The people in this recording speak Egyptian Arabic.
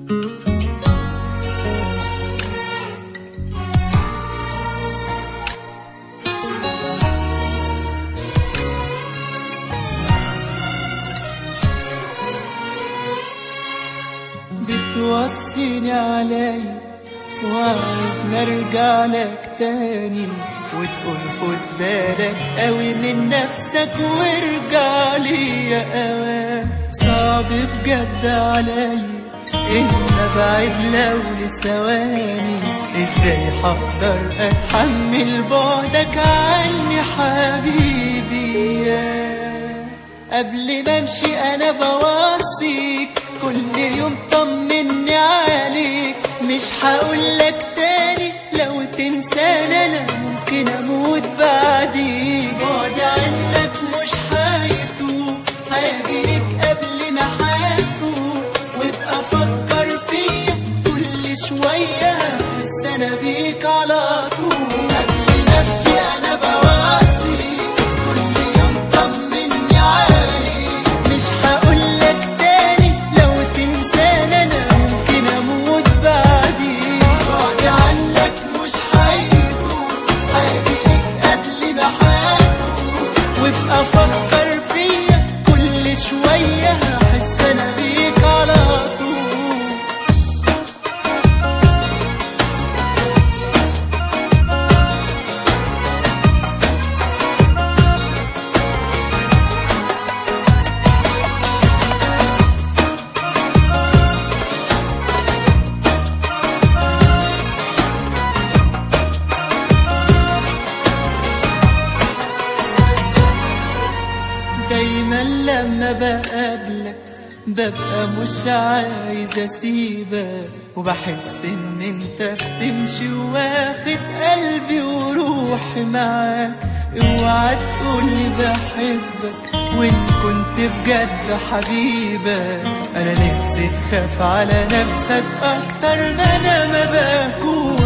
بتوصيني علي وعايز نرجع لك تاني وتقول خد بالك قوي من نفسك وارجع لي يا اوام صعب بجد علي ان ابعد لو لثواني ازاي هقدر اتحمل بعدك عني حبيبي يا قبل ما امشي انا بوصيك كل يوم طمني عليك مش هقولك تاني لو تنساني انا ممكن اموت بعديك بعد عنك مش هيطول هاجيلك قبل ما هتفوت وابقى فكر فيا كل شوية بس انا بيك على طول قبل ما امشي انا بوصيك كل يوم طمني عليك مش هقولك تاني لو تنساني انا ممكن اموت بعديك بعد عنك مش هيطول هاجيلك قبل ما هتفوت وابقى فكر فيا كل شوية هحس انا بيك على طول دايما لما بقابلك ببقى مش عايز اسيبك وبحس ان انت بتمشي واخد قلبي وروحي معاك اوعى تقولي بحبك وان كنت بجد حبيبك انا نفسي تخاف على نفسك اكتر ما انا ما بكون